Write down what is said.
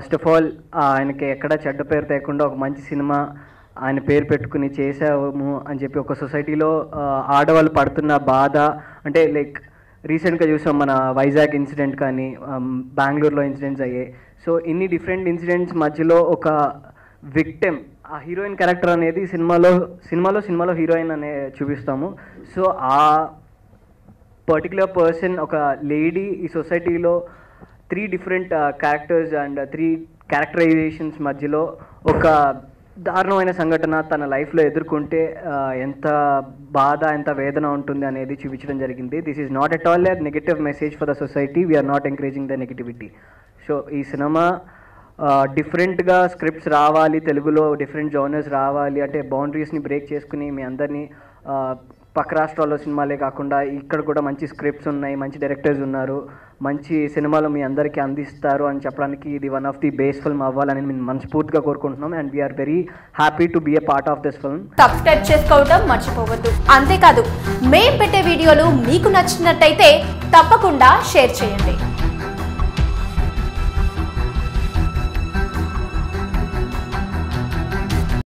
first of all ఆయనకి ఎక్కడ చెడ్డ పేరు తేకుండా ఒక మంచి సినిమా ఆయన పేరు పెట్టుకుని చేసాము అని చెప్పి ఒక సొసైటీలో ఆ, ఆడవాళ్ళు పడుతున్న బాధ అంటే లైక్ రీసెంట్గా చూసాం మన వైజాగ్ ఇన్సిడెంట్ కానీ ఆమ్, బెంగళూరులో ఇన్సిడెంట్స్ అయ్యాయి సో ఇన్ని డిఫరెంట్ ఇన్సిడెంట్స్ మధ్యలో ఒక విక్టెమ్ ఆ హీరోయిన్ క్యారెక్టర్ అనేది సినిమాలో సినిమాలో సినిమాలో హీరోయిన్ అనే చూపిస్తాము సో ఆ పర్టికులర్ పర్సన్ ఒక లేడీ ఈ సొసైటీలో three different characters and three characterizations మధ్యలో ఒక దారుణమైన సంఘటన తన లైఫ్లో ఎదుర్కొంటే ఆ, ఎంత బాధ ఎంత వేదన ఉంటుంది అనేది చూపించడం జరిగింది this is not at all a negative message for the society we are not encouraging the negativity so ఈ సినిమా డిఫరెంట్గా స్క్రిప్ట్స్ రావాలి తెలుగులో డిఫరెంట్ జోనర్స్ రావాలి అంటే బౌండరీస్ని బ్రేక్ చేసుకుని మీ అందరినీ ఆ, పక్క రాష్ట్రాల్లో సినిమాలే కాకుండా ఇక్కడ కూడా మంచి స్క్రిప్ట్స్ ఉన్నాయి మంచి డైరెక్టర్స్ ఉన్నారు మంచి సినిమాలు మీ అందరికీ అందిస్తారు అని చెప్పడానికి ఇది one of the best film అవ్వాలని మేము మనస్ఫూర్తిగా కోరుకుంటున్నాం and we are very happy to be a part of this film subscribe చేసుకోవడం మర్చిపోవద్దు అంతేకాదు మేం పెట్టే వీడియోలు మీకు నచ్చినట్టయితే తప్పకుండా షేర్ చేయండి